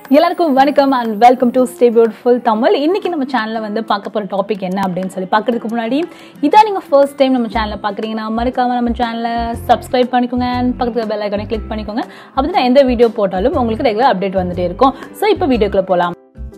எல்லாருக்கும் வணக்கம் and welcome to stay beautiful Tamil இன்னைக்கு நம்ம சேனலில் வந்து பார்க்க போகிற டாபிக் என்ன அப்படின்னு சொல்லி பார்க்கறதுக்கு முன்னாடி இதான் நீங்கள் ஃபர்ஸ்ட் டைம் நம்ம சேனலில் பார்க்குறீங்கன்னா மறக்காம நம்ம சேனலை சப்ஸ்கிரைப் பண்ணிக்கோங்க அண்ட் பக்கத்தில் பெல் ஐக்கானை கிளிக் பண்ணிக்கோங்க அப்போ தான் எந்த வீடியோ போட்டாலும் உங்களுக்கு ரெகுலர் அப்டேட் வந்துட்டே இருக்கும் ஸோ இப்போ வீடியோக்குள்ளே போகலாம்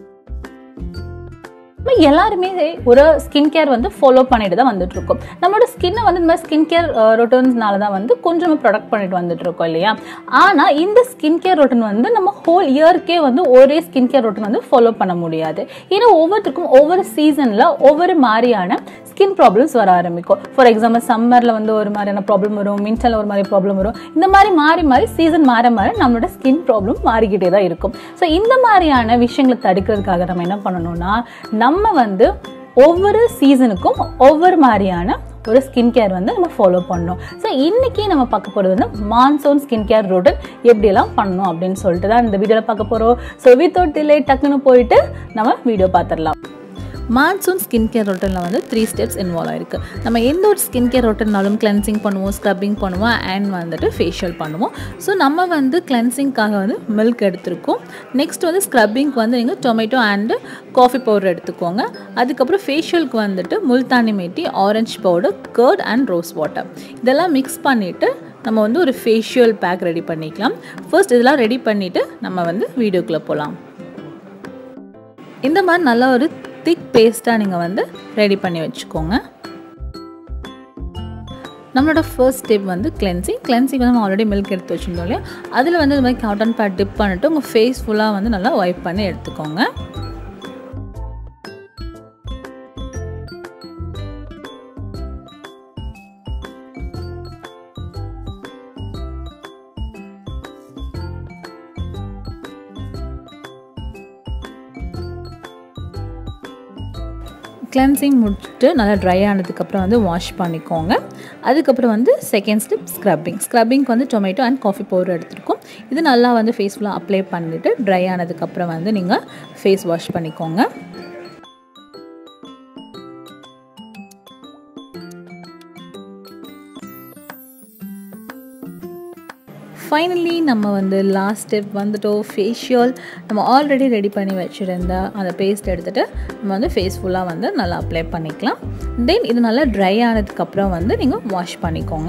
நம்ம எல்லாருமே ஒரு ஸ்கின் கேர் வந்து ஃபாலோ பண்ணிட்டு தான் வந்துட்டு இருக்கோம் நம்மளோட ஸ்கின்னை வந்து இந்த மாதிரி ஸ்கின் கேர் ரொட்டன்ஸ்னால தான் வந்து கொஞ்சம் ப்ரொடக்ட் பண்ணிட்டு வந்துட்டு இருக்கோம் இல்லையா ஆனால் இந்த ஸ்கின் கேர் ரொட்டன் வந்து நம்ம ஹோல் இயர்க்கே வந்து ஒரே ஸ்கின் கேர் ரொட்டன் வந்து ஃபாலோ பண்ண முடியாது ஏன்னா ஒவ்வொருத்தருக்கும் ஒவ்வொரு சீசனில் ஒவ்வொரு மாதிரியான ஸ்கின் ப்ராப்ளம்ஸ் வர ஆரம்பிக்கும் ஃபார் எக்ஸாம்பிள் சம்மரில் வந்து ஒரு மாதிரியான ப்ராப்ளம் வரும் மின்சலில் ஒரு மாதிரி ப்ராப்ளம் வரும் இந்த மாதிரி மாறி மாறி சீசன் மாற மாற நம்மளோட ஸ்கின் ப்ராப்ளம் மாறிக்கிட்டே தான் இருக்கும் ஸோ இந்த மாதிரியான விஷயங்களை தடுக்கிறதுக்காக நம்ம என்ன பண்ணணும்னா நம்ம வந்து ஒவ்வொரு சீசனுக்கும் ஒவ்வொரு மாதிரியான ஒரு ஸ்கின் கேர் வந்து நம்ம ஃபாலோ பண்ணணும் ஸோ இன்றைக்கி நம்ம பார்க்க போகிறது வந்து மான்சூன் ஸ்கின் கேர் ரொட்டன் எப்படியெல்லாம் பண்ணணும் அப்படின்னு சொல்லிட்டு தான் இந்த வீடியோவில் பார்க்க போகிறோம் ஸோ வித்தவுட் டிலே டக்குன்னு போயிட்டு நம்ம வீடியோ பார்த்துடலாம் மான்சூன் ஸ்கின் கேர் ரொட்டனில் வந்து த்ரீ ஸ்டெப்ஸ் இன்வால்வ் ஆயிருக்கு நம்ம எந்த ஒரு ஸ்கின் கேர் ரொட்டன்னாலும் கிளென்சிங் பண்ணுவோம் ஸ்க்ரப்பிங் பண்ணுவோம் அண்ட் வந்துட்டு ஃபேஷியல் பண்ணுவோம் ஸோ நம்ம வந்து கிளென்சிங்க்காக வந்து மில்க் எடுத்திருக்கோம் நெக்ஸ்ட் வந்து ஸ்க்ரப்பிங்க்கு வந்து நீங்கள் டொமேட்டோ அண்டு காஃபி பவுடர் எடுத்துக்கோங்க அதுக்கப்புறம் ஃபேஷியலுக்கு வந்துட்டு Multani mitti orange powder curd and rose water இதெல்லாம் மிக்ஸ் பண்ணிவிட்டு நம்ம வந்து ஒரு ஃபேஷியல் பேக் ரெடி பண்ணிக்கலாம் ஃபர்ஸ்ட் இதெல்லாம் ரெடி பண்ணிவிட்டு நம்ம வந்து வீடியோக்குள்ளே போகலாம் இந்த மாதிரி நல்ல ஒரு திக் பேஸ்ட்டாக நீங்கள் வந்து ரெடி பண்ணி வச்சுக்கோங்க நம்மளோட ஃபர்ஸ்ட் ஸ்டெப் வந்து கிளென்சிங் கிளென்சிங் வந்து நம்ம ஆல்ரெடி மில்க் எடுத்து வச்சுருந்தோம் இல்லையா அதில் வந்து இந்த மாதிரி காட்டன் பேட் டிப் பண்ணிவிட்டு உங்கள் ஃபேஸ் ஃபுல்லாக வந்து நல்லா ஒய்ப் பண்ணி எடுத்துக்கோங்க கிளென்சிங் முடிச்சுட்டு நல்லா ட்ரை ஆனதுக்கப்புறம் வந்து வாஷ் பண்ணிக்கோங்க அதுக்கப்புறம் வந்து செகண்ட் ஸ்டெப் ஸ்க்ரப்பிங் ஸ்க்ரப்பிங்க்கு வந்து டொமேட்டோ அண்ட் காஃபி பவுடர் எடுத்துருக்கோம் இது நல்லா வந்து ஃபேஸ் ஃபுல்லாக அப்ளை பண்ணிவிட்டு ட்ரை ஆனதுக்கப்புறம் வந்து நீங்கள் ஃபேஸ் வாஷ் பண்ணிக்கோங்க ஃபைனலி நம்ம வந்து லாஸ்ட் ஸ்டெப் வந்துட்டோம் ஃபேஷியல் நம்ம ஆல்ரெடி ரெடி பண்ணி வச்சுருந்த அந்த பேஸ்ட் எடுத்துகிட்டு நம்ம வந்து ஃபேஸ் ஃபுல்லாக வந்து நல்லா அப்ளை பண்ணிக்கலாம் தென் இது நல்லா ட்ரை ஆனதுக்கப்புறம் வந்து நீங்கள் வாஷ் பண்ணிக்கோங்க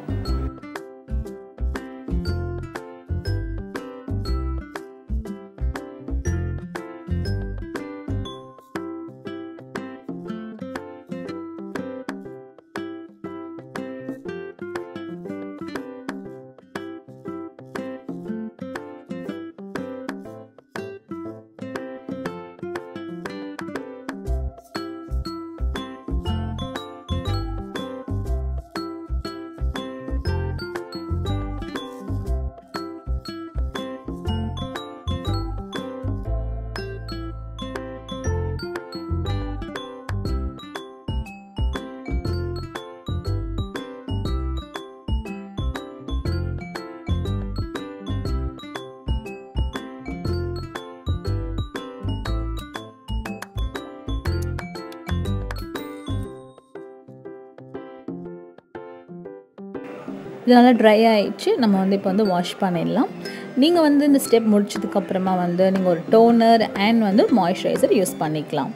இது நல்லா ட்ரை ஆகிடுச்சு நம்ம வந்து இப்போ வந்து வாஷ் பண்ணிடலாம் நீங்கள் வந்து இந்த ஸ்டெப் முடிச்சதுக்கப்புறமா வந்து நீங்கள் ஒரு டோனர் அண்ட் வந்து மாய்ஸ்சரைசர் யூஸ் பண்ணிக்கலாம்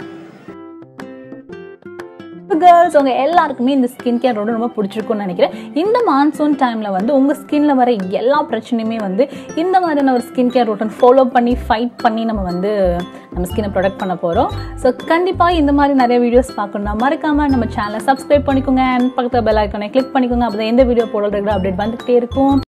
கேர்ள்ஸ் உங்கள் எல்லாருக்குமே இந்த ஸ்கின் கேர் ரொம்ப ரொம்ப பிடிச்சிருக்கும்னு நினைக்கிறேன் இந்த மான்சூன் டைமில் வந்து உங்கள் ஸ்கின்ல வர எல்லா பிரச்சனையுமே வந்து இந்த மாதிரியான ஒரு ஸ்கின் கேர் ரொட்டன் ஃபாலோ பண்ணி ஃபைட் பண்ணி நம்ம வந்து நம்ம ஸ்கின்னை ப்ரொடக்ட் பண்ண போகிறோம் ஸோ கண்டிப்பாக இந்த மாதிரி நிறைய வீடியோஸ் பார்க்கணும்னா மறக்காமல் நம்ம சேனலை சப்ஸ்கிரைப் பண்ணிக்கோங்க அண்ட் பக்கத்தில் பெல் ஐக்கானை கிளிக் பண்ணிக்கோங்க அப்போ எந்த வீடியோ போடுறது அப்டேட் வந்துகிட்டே இருக்கும்